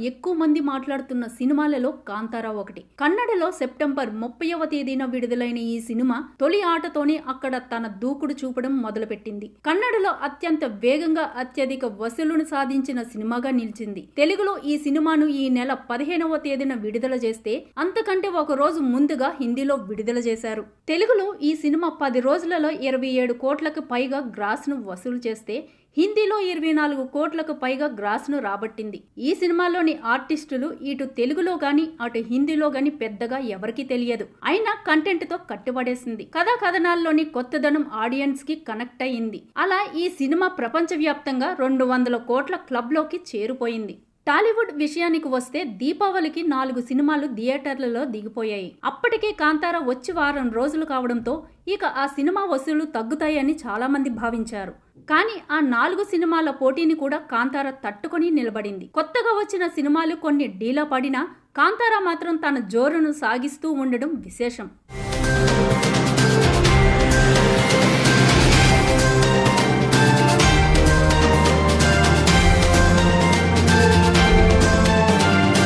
ఎక్కువ మంది మాట్లాడుతున్న సినిమాలలో కాంతారా ఒకటి కన్నడలో సెప్టెంబర్ ముప్పైవ తేదీన విడుదలైన ఈ సినిమా తొలి ఆటతోనే అక్కడ తన దూకుడు చూపడం మొదలుపెట్టింది కన్నడలో అత్యంత వేగంగా అత్యధిక వసూలును సాధించిన సినిమాగా నిలిచింది తెలుగులో ఈ సినిమాను ఈ నెల పదిహేనవ తేదీన విడుదల చేస్తే అంతకంటే ఒక రోజు ముందుగా హిందీలో విడుదల చేశారు తెలుగులో ఈ సినిమా పది రోజులలో ఇరవై ఏడు కోట్లకు పైగా గ్రాస్ ను వసూలు చేస్తే హిందీలో ఇరవై నాలుగు కోట్లకు పైగా గ్రాస్ ను రాబట్టింది ఈ సినిమాలోని ఆర్టిస్టులు ఇటు తెలుగులో గాని అటు హిందీలో గాని పెద్దగా ఎవరికీ తెలియదు అయినా కంటెంట్ తో కట్టుబడేసింది కథా కథనాల్లోని కొత్తదనం ఆడియన్స్ కి కనెక్ట్ అయింది అలా ఈ సినిమా ప్రపంచవ్యాప్తంగా రెండు వందల కోట్ల క్లబ్ లోకి చేరిపోయింది టాలీవుడ్ విషయానికి వస్తే దీపావళికి నాలుగు సినిమాలు థియేటర్లలో దిగిపోయాయి అప్పటికే కాంతార వచ్చి వారం రోజులు కావడంతో ఇక ఆ సినిమా వసూళ్లు తగ్గుతాయని చాలా మంది భావించారు కానీ ఆ నాలుగు సినిమాల పోటీని కూడా కాంతార తట్టుకొని నిలబడింది కొత్తగా వచ్చిన సినిమాలు కొన్ని డీలా పడినా కాంతార మాత్రం తన జోరును సాగిస్తూ ఉండడం విశేషం